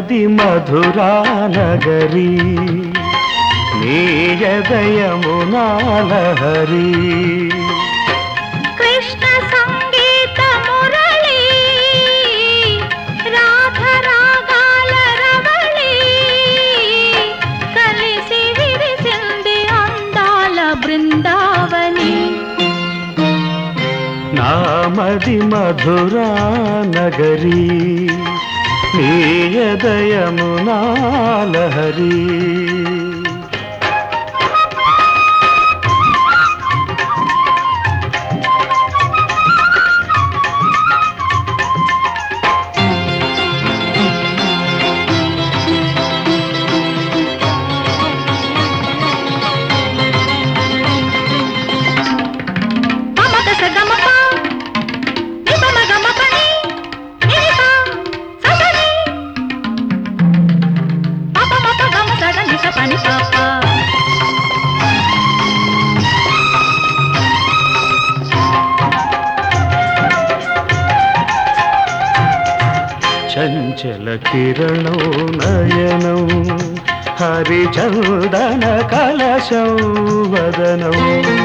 మది మధురా నగరి నీయదయమునాలహరి కృష్ణ సంగీత మురళి రాధ రాగాల రవళి కలిసి విరిసింది అందాల బృందావని నామది మధురా నగరి నీయదయమునాలహరి పమక సగమప నిపమ గమపని నిరిప సగని పపమప గమ సగ నిస పని పాప చంచల కిరణం నయనం హరిచందన కలశం వదనం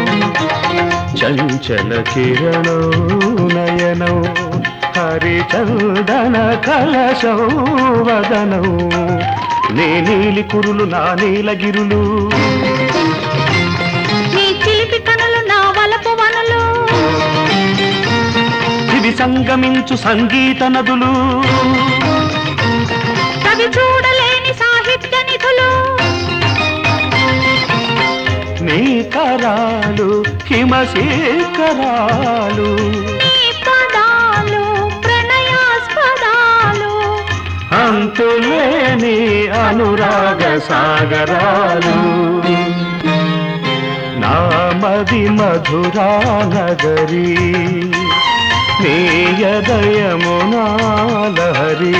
చంచల కిరణం నయనం హరిచందన కలశం వదనం నే నీలి కురులు నా నీలగిరులు నీ చిలిపి కనులు నా వలపు వనులు ఇవి సంగమించు సంగీత నదులు కవి చూడలేని సాహిత్య నిధులు నీ కరాలు హిమశేఖరాలు నీ పదాలు ప్రణయాస్పదాలు అంతులేని అనురాగ సాగరాలు నామది మధురా నగరి నీయదయమునాలహరి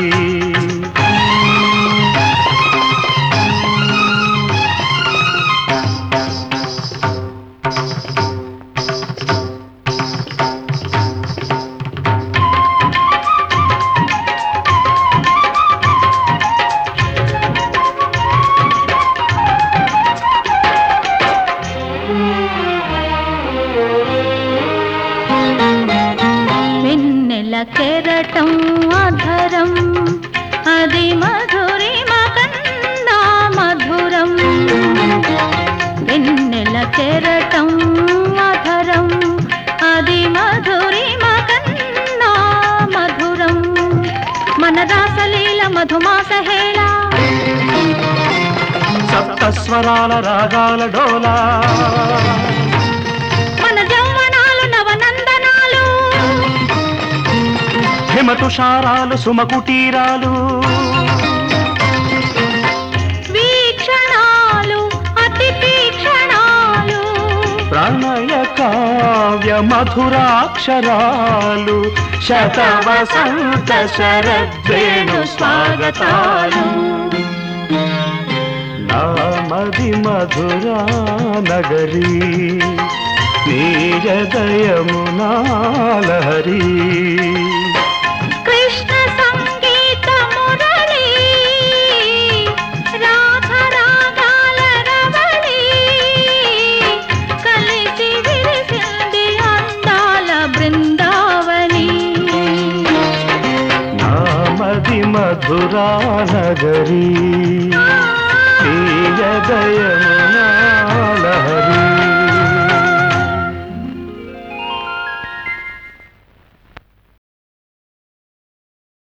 వెన్నెల కెరటం అధరం అది మధురిమ కన్నా మధురం వెన్నెల కెరటం అధరం అది మధురిమ కన్నా మధురం మన రాసలీల మధుమాస హేళ సప్తస్వరాల రాగాల డోలా మన జౌవనాలు నవనందనాలు హిమతుషారాలు సుమకుటీరాలు వీక్షణాలు అతి తీక్షణాలు ప్రణయ కావ్య మధురాక్షరాలు శత వసంత శరద్వేణు స్వాగతాలు నామది మధురా నగరి నీయదయమునాలహరి కృష్ణ సంగీత మురళి రాధ రాగాల రవళి కలిసి విరిసింది అందాల బృందావని నామది మధురా నగరి నీయదయమునా